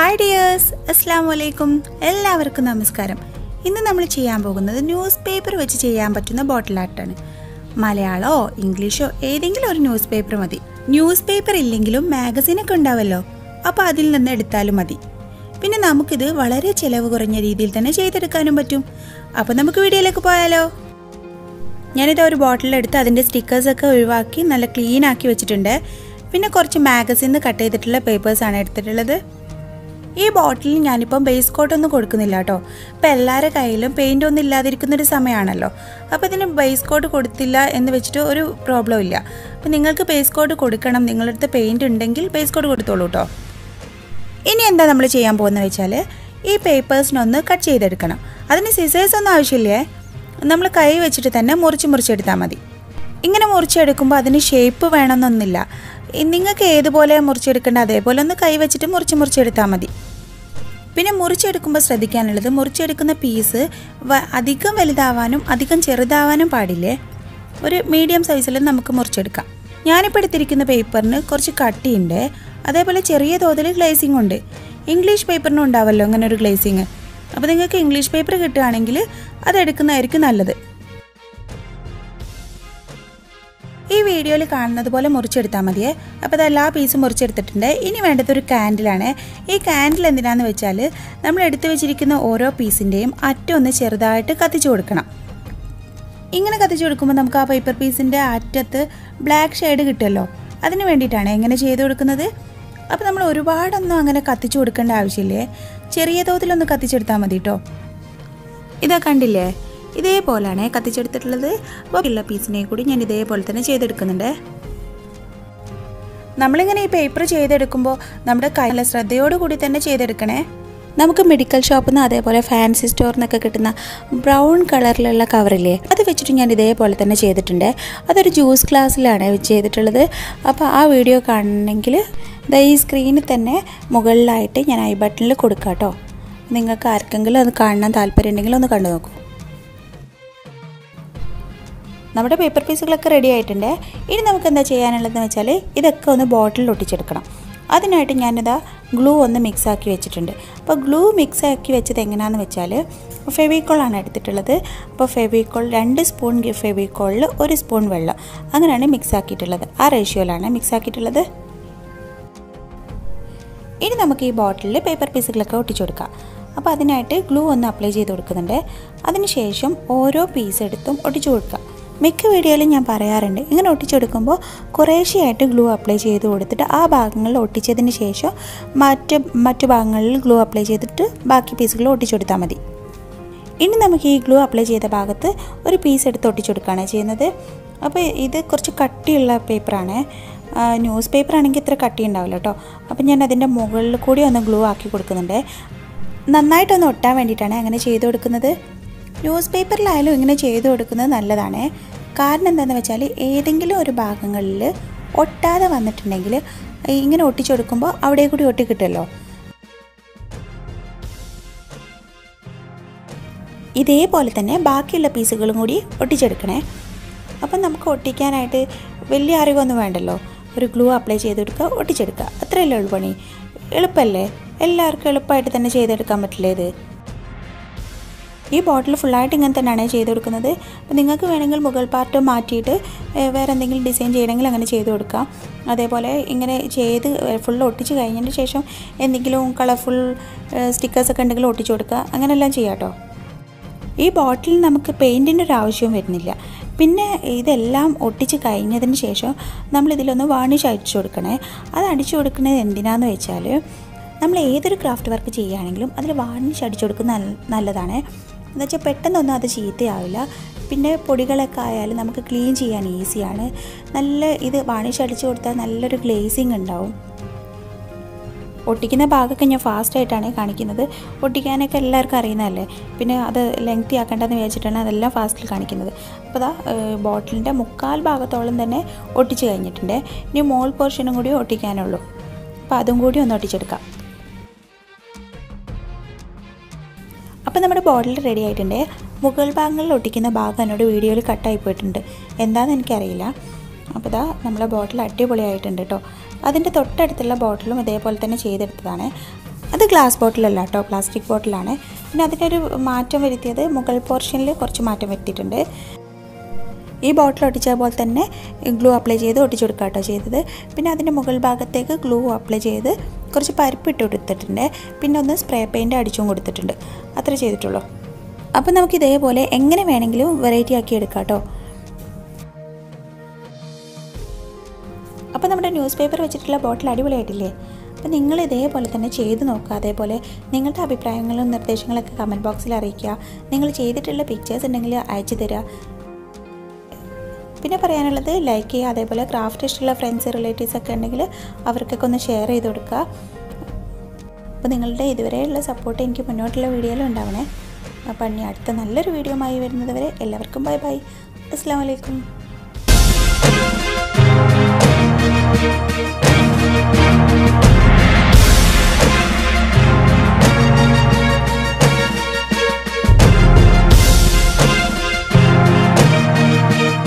hi dears അസ്സാം വലൈക്കും എല്ലാവർക്കും നമസ്കാരം ഇന്ന് നമ്മൾ ചെയ്യാൻ പോകുന്നത് ന്യൂസ് പേപ്പർ വെച്ച് ചെയ്യാൻ പറ്റുന്ന ബോട്ടിൽ ആർട്ടാണ് മലയാളമോ ഇംഗ്ലീഷോ ഏതെങ്കിലും ഒരു ന്യൂസ് പേപ്പർ മതി ന്യൂസ് പേപ്പർ ഇല്ലെങ്കിലും മാഗസീനൊക്കെ ഉണ്ടാവല്ലോ അപ്പോൾ അതിൽ നിന്ന് എടുത്താലും മതി പിന്നെ നമുക്കിത് വളരെ ചിലവ് കുറഞ്ഞ രീതിയിൽ തന്നെ ചെയ്തെടുക്കാനും പറ്റും അപ്പോൾ നമുക്ക് വീഡിയോയിലേക്ക് പോയാലോ ഞാനിത് ഒരു ബോട്ടിലെടുത്ത് അതിൻ്റെ സ്റ്റിക്കേഴ്സൊക്കെ ഒഴിവാക്കി നല്ല ക്ലീൻ ആക്കി വെച്ചിട്ടുണ്ട് പിന്നെ കുറച്ച് മാഗസിൻ കട്ട് ചെയ്തിട്ടുള്ള പേപ്പേഴ്സാണ് എടുത്തിട്ടുള്ളത് ഈ ബോട്ടിൽ ഞാനിപ്പം ബേസ് കോട്ടൊന്നും കൊടുക്കുന്നില്ല കേട്ടോ ഇപ്പം എല്ലാവരുടെ കയ്യിലും പെയിൻ്റ് ഒന്നും ഇല്ലാതിരിക്കുന്നൊരു സമയമാണല്ലോ അപ്പോൾ ഇതിന് ബേസ് കോട്ട് കൊടുത്തില്ല എന്ന് വെച്ചിട്ട് ഒരു പ്രോബ്ലം ഇല്ല അപ്പം നിങ്ങൾക്ക് ബേസ് കോട്ട് കൊടുക്കണം നിങ്ങളുടെ അടുത്ത് പെയിൻറ് ഉണ്ടെങ്കിൽ ബേസ് കോട്ട് കൊടുത്തോളൂ കേട്ടോ ഇനി എന്താ നമ്മൾ ചെയ്യാൻ പോകുന്നത് വെച്ചാൽ ഈ പേപ്പേഴ്സിനൊന്ന് കട്ട് ചെയ്തെടുക്കണം അതിന് സിസേഴ്സ് ഒന്നും ആവശ്യമില്ലേ നമ്മൾ കൈ വെച്ചിട്ട് തന്നെ മുറിച്ച് മുറിച്ചെടുത്താൽ മതി ഇങ്ങനെ മുറിച്ചെടുക്കുമ്പോൾ അതിന് ഷേപ്പ് വേണമെന്നൊന്നുമില്ല ഈ നിങ്ങൾക്ക് ഏതുപോലെ മുറിച്ചെടുക്കേണ്ട അതേപോലെ ഒന്ന് കൈ വെച്ചിട്ട് മുറിച്ച് മുറിച്ചെടുത്താൽ മതി പിന്നെ മുറിച്ചെടുക്കുമ്പോൾ ശ്രദ്ധിക്കാനുള്ളത് മുറിച്ചെടുക്കുന്ന പീസ് വ- അധികം വലുതാവാനും അധികം ചെറുതാവാനും പാടില്ലേ ഒരു മീഡിയം സൈസിൽ നമുക്ക് മുറിച്ചെടുക്കാം ഞാനിപ്പോൾ എടുത്തിരിക്കുന്ന പേപ്പറിന് കുറച്ച് കട്ടിയുണ്ട് അതേപോലെ ചെറിയ തോതിൽ ഗ്ലേസിംഗ് ഉണ്ട് ഇംഗ്ലീഷ് പേപ്പറിനും ഉണ്ടാവല്ലോ അങ്ങനെ ഒരു ഗ്ലേസിങ് അപ്പോൾ നിങ്ങൾക്ക് ഇംഗ്ലീഷ് പേപ്പർ കിട്ടുകയാണെങ്കിൽ അതെടുക്കുന്നതായിരിക്കും നല്ലത് ഈ വീഡിയോയിൽ കാണുന്നത് പോലെ മുറിച്ചെടുത്താൽ മതിയേ അപ്പോൾ അത് എല്ലാ പീസും മുറിച്ചെടുത്തിട്ടുണ്ട് ഇനി വേണ്ടത് ഒരു കാൻഡിലാണ് ഈ കാൻഡിൽ എന്തിനാന്ന് വെച്ചാൽ നമ്മൾ എടുത്തു വെച്ചിരിക്കുന്ന ഓരോ പീസിൻ്റെയും അറ്റം ഒന്ന് ചെറുതായിട്ട് കത്തിച്ചു കൊടുക്കണം ഇങ്ങനെ കത്തിച്ചു കൊടുക്കുമ്പോൾ നമുക്ക് ആ പേപ്പർ പീസിൻ്റെ അറ്റത്ത് ബ്ലാക്ക് ഷെയ്ഡ് കിട്ടുമല്ലോ അതിന് വേണ്ടിയിട്ടാണ് എങ്ങനെ ചെയ്ത് കൊടുക്കുന്നത് അപ്പോൾ നമ്മൾ ഒരുപാടൊന്നും അങ്ങനെ കത്തിച്ചു കൊടുക്കേണ്ട ആവശ്യമില്ലേ ചെറിയ തോതിലൊന്ന് കത്തിച്ചെടുത്താൽ മതി കേട്ടോ ഇതാ കണ്ടില്ലേ ഇതേപോലെയാണ് കത്തിച്ചെടുത്തിട്ടുള്ളത് ബാക്കിയുള്ള പീസിനെ കൂടി ഞാൻ ഇതേപോലെ തന്നെ ചെയ്തെടുക്കുന്നുണ്ട് നമ്മളിങ്ങനെ ഈ പേപ്പർ ചെയ്തെടുക്കുമ്പോൾ നമ്മുടെ കൈ നല്ല ശ്രദ്ധയോടുകൂടി തന്നെ ചെയ്തെടുക്കണേ നമുക്ക് മെഡിക്കൽ ഷോപ്പിൽ നിന്ന് അതേപോലെ ഫാൻസി സ്റ്റോറിൽ നിന്നൊക്കെ കിട്ടുന്ന ബ്രൗൺ കളറിലുള്ള കവറില്ലേ അത് വെച്ചിട്ട് ഞാൻ ഇതേപോലെ തന്നെ ചെയ്തിട്ടുണ്ട് അതൊരു ജ്യൂസ് ഗ്ലാസ്സിലാണ് ചെയ്തിട്ടുള്ളത് അപ്പോൾ ആ വീഡിയോ കാണണമെങ്കിൽ ദാ ഈ സ്ക്രീനിൽ തന്നെ മുകളിലായിട്ട് ഞാൻ ഐ ബട്ടണിൽ കൊടുക്കാം കേട്ടോ നിങ്ങൾക്ക് ആർക്കെങ്കിലും അത് കാണാൻ താല്പര്യം ഉണ്ടെങ്കിൽ ഒന്ന് കണ്ടു നോക്കൂ നമ്മുടെ പേപ്പർ പീസുകളൊക്കെ റെഡി ആയിട്ടുണ്ട് ഇനി നമുക്ക് എന്താ ചെയ്യാനുള്ളതെന്ന് വെച്ചാൽ ഇതൊക്കെ ഒന്ന് ബോട്ടിലിൽ ഒട്ടിച്ചെടുക്കണം അതിനായിട്ട് ഞാനിതാ ഗ്ലൂ ഒന്ന് മിക്സ് ആക്കി വെച്ചിട്ടുണ്ട് അപ്പോൾ ഗ്ലൂ മിക്സ് ആക്കി വെച്ചത് എങ്ങനെയാണെന്ന് വെച്ചാൽ ഫെവിക്കോളാണ് എടുത്തിട്ടുള്ളത് അപ്പോൾ ഫെവിക്കോൾ രണ്ട് സ്പൂൺ ഫെവിക്കോളിൽ ഒരു സ്പൂൺ വെള്ളം അങ്ങനെയാണ് മിക്സ് ആക്കിയിട്ടുള്ളത് ആ റേഷ്യോയിലാണ് മിക്സ് ആക്കിയിട്ടുള്ളത് ഇനി നമുക്ക് ഈ ബോട്ടിലിൽ പേപ്പർ പീസുകളൊക്കെ ഒട്ടിച്ചു കൊടുക്കാം അപ്പോൾ അതിനായിട്ട് ഗ്ലൂ ഒന്ന് അപ്ലൈ ചെയ്ത് കൊടുക്കുന്നുണ്ട് അതിനുശേഷം ഓരോ പീസ് എടുത്തും ഒട്ടിച്ചു കൊടുക്കുക മിക്ക വീഡിയോയിലും ഞാൻ പറയാറുണ്ട് ഇങ്ങനെ ഒട്ടിച്ചെടുക്കുമ്പോൾ കുറേശ്ശെയായിട്ട് ഗ്ലൂ അപ്ലൈ ചെയ്ത് കൊടുത്തിട്ട് ആ ഭാഗങ്ങളിൽ ഒട്ടിച്ചതിന് ശേഷം മറ്റ് മറ്റു ഭാഗങ്ങളിൽ ഗ്ലൂ അപ്ലൈ ചെയ്തിട്ട് ബാക്കി പീസുകൾ ഒട്ടിച്ചു കൊടുത്താൽ മതി ഇനി നമുക്ക് ഈ ഗ്ലൂ അപ്ലൈ ചെയ്ത ഭാഗത്ത് ഒരു പീസ് എടുത്ത് ഒട്ടിച്ചു കൊടുക്കുകയാണ് ചെയ്യുന്നത് അപ്പോൾ ഇത് കുറച്ച് കട്ടിയുള്ള പേപ്പറാണ് ന്യൂസ് പേപ്പർ ആണെങ്കിൽ ഇത്ര കട്ടി ഉണ്ടാവില്ല കേട്ടോ അപ്പോൾ ഞാൻ അതിൻ്റെ മുകളിൽ കൂടി ഒന്ന് ഗ്ലൂ ആക്കി കൊടുക്കുന്നുണ്ട് നന്നായിട്ടൊന്ന് ഒട്ടാൻ വേണ്ടിയിട്ടാണ് അങ്ങനെ ചെയ്ത് കൊടുക്കുന്നത് ന്യൂസ് പേപ്പറിലായാലും ഇങ്ങനെ ചെയ്ത് കൊടുക്കുന്നത് നല്ലതാണ് കാരണം എന്താണെന്ന് വെച്ചാൽ ഏതെങ്കിലും ഒരു ഭാഗങ്ങളിൽ ഒട്ടാതെ വന്നിട്ടുണ്ടെങ്കിൽ ഇങ്ങനെ ഒട്ടിച്ചു കൊടുക്കുമ്പോൾ അവിടെ കൂടി ഒട്ടി കിട്ടുമല്ലോ ഇതേപോലെ തന്നെ ബാക്കിയുള്ള പീസുകളും കൂടി ഒട്ടിച്ചെടുക്കണേ അപ്പം നമുക്ക് ഒട്ടിക്കാനായിട്ട് വലിയ അറിവൊന്നും വേണ്ടല്ലോ ഒരു ഗ്ലൂ അപ്ലൈ ചെയ്ത് കൊടുക്കുക ഒട്ടിച്ചെടുക്കുക അത്രയല്ലേ ഉള്ളൂ പണി എളുപ്പമല്ലേ എല്ലാവർക്കും എളുപ്പമായിട്ട് തന്നെ ചെയ്തെടുക്കാൻ പറ്റില്ലേ ഇത് ഈ ബോട്ടിൽ ഫുള്ളായിട്ട് ഇങ്ങനെ തന്നെയാണ് ചെയ്ത് കൊടുക്കുന്നത് അപ്പോൾ നിങ്ങൾക്ക് വേണമെങ്കിൽ മുകൾ പാർട്ട് മാറ്റിയിട്ട് ഏഹ്, വേറെ എന്തെങ്കിലും ഡിസൈൻ ചെയ്യണമെങ്കിൽ അങ്ങനെ ചെയ്ത് കൊടുക്കാം അതേപോലെ ഇങ്ങനെ ചെയ്ത് ഫുൾ ഒട്ടിച്ച് കഴിഞ്ഞതിന് ശേഷം എന്തെങ്കിലും കളർഫുൾ സ്റ്റിക്കേഴ്സൊക്കെ ഉണ്ടെങ്കിൽ ഒട്ടിച്ച് കൊടുക്കുക അങ്ങനെയെല്ലാം ചെയ്യാം കേട്ടോ ഈ ബോട്ടിൽ നമുക്ക് പെയിൻറ്റിൻ്റെ ഒരു ആവശ്യവും വരുന്നില്ല പിന്നെ ഇതെല്ലാം ഒട്ടിച്ച് കഴിഞ്ഞതിന് ശേഷം നമ്മൾ ഇതിലൊന്ന് വാണിഷ് അടിച്ചു കൊടുക്കണേ അത് അടിച്ചു കൊടുക്കുന്നത് എന്തിനാന്ന് വെച്ചാൽ നമ്മൾ ഏതൊരു ക്രാഫ്റ്റ് വർക്ക് ചെയ്യുകയാണെങ്കിലും അതിൽ വാണിഷ് അടിച്ചു കൊടുക്കുന്നത് നല്ല- നല്ലതാണ് എന്ന് വെച്ചാൽ പെട്ടെന്നൊന്നും അത് ചീത്തയാവില്ല പിന്നെ പൊടികളൊക്കെ ആയാലും നമുക്ക് ക്ലീൻ ചെയ്യാൻ ഈസിയാണ് നല്ല ഇത് വാണിഷ് അടിച്ചു കൊടുത്താൽ നല്ലൊരു ഗ്ലേസിങ് ഉണ്ടാവും ഒട്ടിക്കുന്ന ഭാഗമൊക്കെ ഞാൻ ഫാസ്റ്റ് ആയിട്ടാണ് കാണിക്കുന്നത് ഒട്ടിക്കാനൊക്കെ എല്ലാവർക്കും അറിയുന്നതല്ലേ പിന്നെ അത് ലെങ്തി ആക്കേണ്ടതെന്ന് വിചാരിച്ചിട്ടാണ് അതെല്ലാം ഫാസ്റ്റിൽ കാണിക്കുന്നത് അപ്പോൾ ദാ ബോട്ടിലിൻ്റെ മുക്കാൽ ഭാഗത്തോളം തന്നെ ഒട്ടിച്ച് കഴിഞ്ഞിട്ടുണ്ട് ഇനി മോൾ പോർഷനും കൂടി ഒട്ടിക്കാനുള്ളൂ അപ്പോൾ അതും കൂടി ഒന്ന് ഒട്ടിച്ചെടുക്കാം അപ്പോൾ നമ്മുടെ ബോട്ടിൽ റെഡി ആയിട്ടുണ്ട് മുകൾ ഭാഗങ്ങളിൽ ഒട്ടിക്കുന്ന ഭാഗം എന്നോട് വീഡിയോയിൽ കട്ടായി പോയിട്ടുണ്ട് എന്താണെന്ന് എനിക്കറിയില്ല അപ്പോൾ ഇതാ നമ്മളെ ബോട്ടിൽ അടിപൊളിയായിട്ടുണ്ട് കേട്ടോ അതിൻ്റെ തൊട്ടടുത്തുള്ള ബോട്ടിലും ഇതേപോലെ തന്നെ ചെയ്തെടുത്തതാണ് അത് ഗ്ലാസ് ബോട്ടിലല്ല കേട്ടോ പ്ലാസ്റ്റിക് ബോട്ടിലാണ് പിന്നെ അതിനൊരു മാറ്റം വരുത്തിയത് മുകൾ പോർഷനിൽ കുറച്ച് മാറ്റം വരുത്തിയിട്ടുണ്ട് ഈ ബോട്ടിൽ ഒട്ടിച്ച പോലെ തന്നെ ഗ്ലൂ അപ്ലൈ ചെയ്ത് ഒട്ടിച്ചു കൊടുക്കുക കേട്ടോ ചെയ്തത് പിന്നെ അതിൻ്റെ മുകൾ ഭാഗത്തേക്ക് ഗ്ലൂ അപ്ലൈ ചെയ്ത് കുറച്ച് പരിപ്പിട്ട് കൊടുത്തിട്ടുണ്ട് പിന്നെ ഒന്ന് സ്പ്രേ പെയിൻറ്റ് അടിച്ചും കൊടുത്തിട്ടുണ്ട് അത്ര ചെയ്തിട്ടുള്ളൂ അപ്പോൾ നമുക്ക് ഇതേപോലെ എങ്ങനെ വേണമെങ്കിലും വെറൈറ്റി ആക്കി എടുക്കാം കേട്ടോ അപ്പോൾ നമ്മുടെ ന്യൂസ് പേപ്പർ വെച്ചിട്ടുള്ള ബോട്ടിൽ അടിപൊളിയായിട്ടില്ലേ അപ്പോൾ നിങ്ങൾ ഇതേപോലെ തന്നെ ചെയ്ത് നോക്കുക അതേപോലെ നിങ്ങളുടെ അഭിപ്രായങ്ങളും നിർദ്ദേശങ്ങളൊക്കെ കമൻറ്റ് ബോക്സിൽ അറിയിക്കുക നിങ്ങൾ ചെയ്തിട്ടുള്ള പിക്ചേഴ്സ് ഉണ്ടെങ്കിൽ അയച്ചു തരിക പിന്നെ പറയാനുള്ളത് ലൈക്ക് ചെയ്യുക അതേപോലെ ക്രാഫ്റ്റ് ഇഷ്ടമുള്ള ഫ്രണ്ട്സ് റിലേറ്റീവ്സ് ഒക്കെ ഉണ്ടെങ്കിൽ അവർക്കൊക്കെ ഒന്ന് ഷെയർ ചെയ്ത് കൊടുക്കുക അപ്പോൾ നിങ്ങളുടെ ഇതുവരെയുള്ള സപ്പോർട്ട് എനിക്ക് മുന്നോട്ടുള്ള വീഡിയോയിലും ഉണ്ടാവണേ അപ്പം ഇനി അടുത്ത നല്ലൊരു വീഡിയോ ആയി വരുന്നത് വരെ എല്ലാവർക്കും ബൈ ബൈ അസ്സാം വലൈക്കും